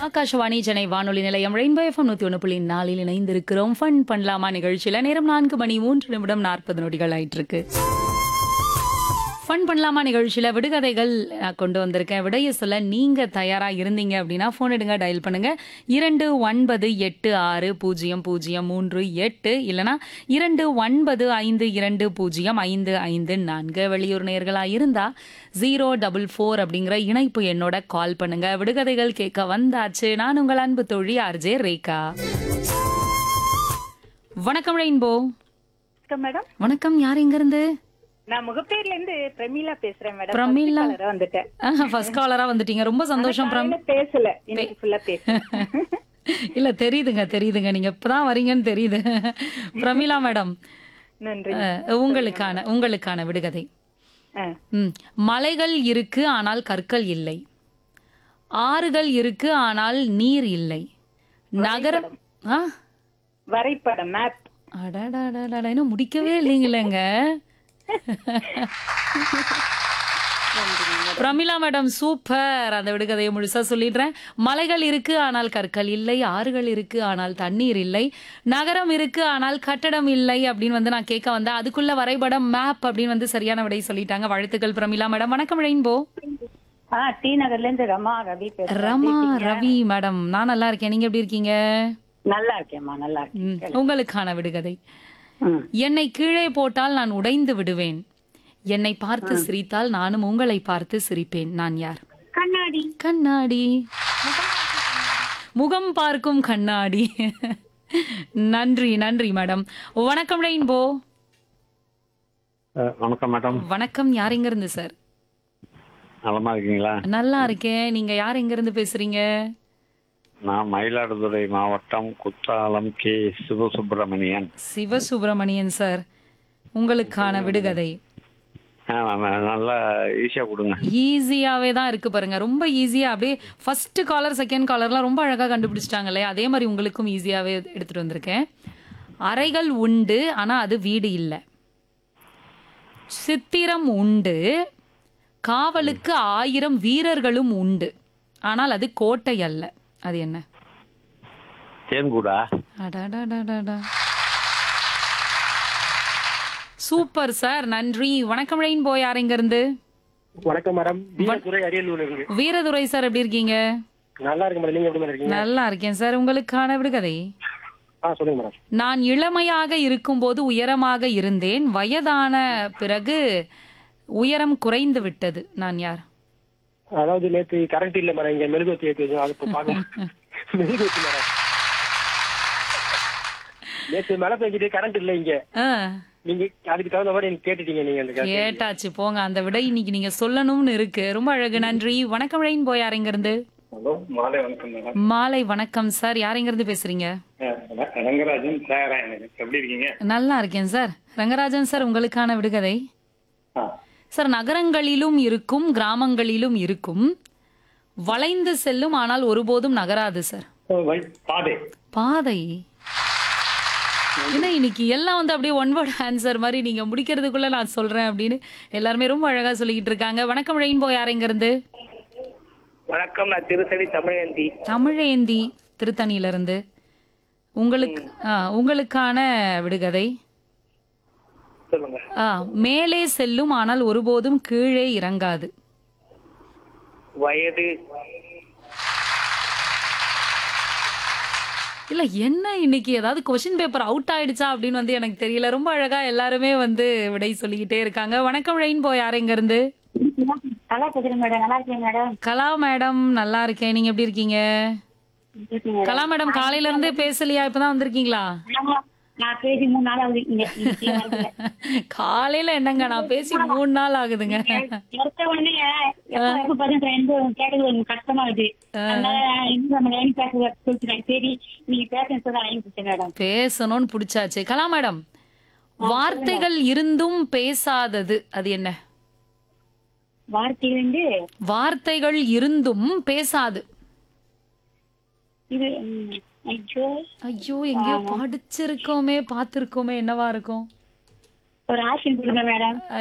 ஆகாஷவாணி சென்னை வானொலி நிலையம் rainbow FM நூத்தி ஒன்று புள்ளி நாலில் இணைந்திருக்கிறோம் ஃபன் பண்ணலாமா நிகழ்ச்சியில நேரம் நான்கு மணி மூன்று நிமிடம் நாற்பது நொடிகள் ஆயிட்டு இருக்கு ஃபன் பண்ணலாமா நிகழ்ச்சியில விடுகதைகள் நான் கொண்டு வந்திருக்கேன் விடைய சொல்ல நீங்க தயாரா இருந்தீங்க அப்படின்னா ஃபோன் எடுங்க டயல் பண்ணுங்க இரண்டு ஒன்பது எட்டு ஆறு பூஜ்ஜியம் பூஜ்ஜியம் மூன்று எட்டு இல்லனா இரண்டு ஒன்பது ஐந்து இரண்டு பூஜ்ஜியம் ஐந்து ஐந்து நான்கு வெளியூர் நேர்களா இருந்தா ஜீரோ டபுள் ஃபோர் அப்படிங்கிற இணைப்பு என்னோட கால் பண்ணுங்க விடுகதைகள் கேட்க வந்தாச்சு நான் உங்கள் அன்பு தோழி ஆர்ஜே ரேகா வணக்கம் ரெயின்போ வணக்கம் மேடம் வணக்கம் யார் எங்க இருந்து நான் முகப்பேர்ல இருந்து பிரமீளா பேசுறேன் மேடம் பிரமீளா? First caller ஆ வந்துட்டேன் ஃபர்ஸ்ட் காலரா வந்துட்டீங்க ரொம்ப சந்தோஷம் பிரம் காலையில பேசல இன்னைக்கு ஃபுல்லா பேசுறேன் இல்ல தெரியுதுங்க தெரியுதுங்க நீங்க இப்பதான் வரீங்கன்னு தெரியுது பிரமிளா மேடம் நன்றி அஹ், உங்களுக்கான உங்களுக்கான விடுகதை ஆ, ம் மலைகள் இருக்கு ஆனால் கற்கள் இல்லை ஆறுகள் இருக்கு ஆனால் நீர் இல்லை நகரம் ஆ வரைபடம் மேப் அடடடடட, இன்னும் முடிக்கவே இல்லைங்களேங்க பிரமிளா மேடம் சூப்பர் அந்த விடுகதையை முழுசா சொல்லிடுறேன் மலைகள் இருக்கு ஆனால் கற்கள் இல்லை ஆறுகள் இருக்கு ஆனால் தண்ணீர் இல்லை நகரம் இருக்கு ஆனால் கட்டடம் இல்லை அப்படின்னு வந்து நான் கேட்க வந்தேன் அதுக்குள்ள வரைபடம் மேப் அப்படின்னு வந்து சரியான விடை சொல்லிட்டாங்க வாழ்த்துக்கள் பிரமிளா மேடம் வணக்கம் ரெயின்போ ஆ டி நகர்ல இருந்து ரமா ரவி பேசுறேன் ரமா ரவி மேடம் நான் நல்லா இருக்கேன் நீங்க எப்படி இருக்கீங்க நல்லா இருக்கேன்மா நல்லா இருக்கேன் ம், உங்களுக்கான விடுகதை ம். என்னை கீழே போட்டால் நான் உடைந்து விடுவேன் என்னை பார்த்து சிரித்தால் நானும் உங்களை பார்த்து சிரிப்பேன் நான் யார் கண்ணாடி கண்ணாடி முகம் பார்க்கும் கண்ணாடி நன்றி நன்றி மேடம் வணக்கம் ரெயின்போ அஹ், வணக்கம் மேடம் வணக்கம் யார் எங்க இருந்து சார் நலமா இருக்கீங்களா நல்லா இருக்கேன் நீங்க யார் எங்க இருந்து பேசுறீங்க நான் மயிலாடுதுறை மாவட்டம் குத்தாலம் கே சிவசுப்பிரமணியன் சிவசுப்பிரமணியன் சார் உங்களுக்கான விடுகதை அஹ், ந- நல்லா ஈஸியா கொடுங்க ஈஸியாவே தான் இருக்கு பாருங்க ரொம்ப ஈஸியா அப்படியே ஃபர்ஸ்ட் காலர் செகண்ட் காலர்லாம் ரொம்ப அழகா கண்டுபிடிச்சிட்டாங்க இல்லையா அதே மாதிரி உங்களுக்கும் ஈஸியாவே எடுத்துட்டு வந்திருக்கேன் அறைகள் உண்டு ஆனா அது வீடு இல்லை சித்திரம் உண்டு காவலுக்கு ஆயிரம் வீரர்களும் உண்டு ஆனால் அது கோட்டை அல்ல அது என்ன தேன்கூடா அடடடடடா. சூப்பர் சார் நன்றி வணக்கம் ரெயின்போ யார் எங்க இருந்து வணக்கம் மேடம் வீரதுரை அரியலூர்ல இருக்கு வீரதுரை சார் எப்படி இருக்கீங்க நல்லா இருக்கு மேடம் நீங்க எப்படி மேடம் இருக்கீங்க நல்லா இருக்கேன் சார் உங்களுக்கான விடுகதை ஆ சொல்லுங்க மேடம் நான் இளமையாக இருக்கும்போது உயரமாக இருந்தேன் வயதான பிறகு உயரம் குறைந்து விட்டது நான் யார் அதாவது நேத்து கரண்ட் இல்ல மேடம் இங்க மெழுகுவத்தி ஏத்தி அது இப்ப பாக்க மெழுகுவத்தி மேடம் நேத்து மழை பெஞ்சிட்டு கரண்ட் இல்ல இங்க ஆ, நீங்க அதுக்கு தகுந்த மாதிரி எனக்கு கேட்டுட்டீங்க நீங்க அந்த கருத்தை. கேட்டாச்சு போங்க அந்த விடை இன்னைக்கு நீங்க சொல்லணும்னு இருக்கு ரொம்ப அழகு நன்றி வணக்கம் ரெயின் போய் யார் எங்க இருந்து ஹலோ மாலை வணக்கம் மேடம் மாலை வணக்கம் சார் யார் எங்க இருந்து பேசுறீங்க அஹ் ரங்கராஜன் சாயராயன் எப்படி இருக்கீங்க நல்லா இருக்கேன் சார் ரங்கராஜன் சார் உங்களுக்கான விடுகதை ஆ, சார் நகரங்களிலும் இருக்கும் கிராமங்களிலும் இருக்கும் வளைந்து செல்லும் ஆனால் ஒருபோதும் நகராது சார் ஓ, வை- பாதை பாதை என்ன இன்னைக்கு எல்லாம் வந்து அப்படியே ஒன் வேர்ட் ஆன்சர் மாதிரி நீங்க முடிக்கிறதுக்குள்ள நான் சொல்றேன் அப்படின்னு எல்லாருமே ரொம்ப அழகா சொல்லிக்கிட்டு இருக்காங்க வணக்கம் ரெயின்போ யார் எங்க இருந்து வணக்கம் நான் திருசடி தமிழந்தி தமிழேந்தி திருத்தணியில இருந்து உங்களுக்கு ஆ, உங்களுக்கான விடுகதை சொல்லுங்க ஆ, மேலே செல்லும் ஆனால் ஒருபோதும் கீழே இறங்காது வயது இல்ல என்ன இன்னைக்கு ஏதாவது கொஸ்டின் பேப்பர் அவுட் ஆயிடுச்சா அப்படின்னு வந்து எனக்கு தெரியல ரொம்ப அழகா எல்லாருமே வந்து விடை சொல்லிக்கிட்டே இருக்காங்க வணக்கம் ரெயின்போ யார் எங்க இருந்து நல்லா பேசுறேன் மேடம் நல்லா இருக்கேன் மேடம் கலா மேடம் நல்லா இருக்கேன் நீங்க எப்படி இருக்கீங்க கலா மேடம் காலையில இருந்து பேசலையா இப்பதான் வந்திருக்கீங்களா நான் பேசி மூணு நாள் ஆகுது இங்க காலையில என்னங்க நான் பேசி மூணு நாள் ஆகுதுங்க எடுத்த உடனே எப்ப எப்ப பார்த்து ரெண்டு கேட்டது கொஞ்சம் கஷ்டமா இருக்கு அதனால இன்னும் நம்ம லைன் பேச சொல்லிட்டேன் சரி நீங்க பேசுன்னு சொல்ல லைன் பிடிச்சேன் மேடம் பேசணும்னு பிடிச்சாச்சு கலா மேடம் வார்த்தைகள் இருந்தும் பேசாதது அது என்ன வார்த்தை வந்து வார்த்தைகள் இருந்தும் பேசாது இது ம், ஐயோ ஐயோ எங்கேயோ படிச்சிருக்கோமே பார்த்திருக்கோமே என்னவா இருக்கும் ஒரு ஆப்ஷன் கொடுங்க மேடம்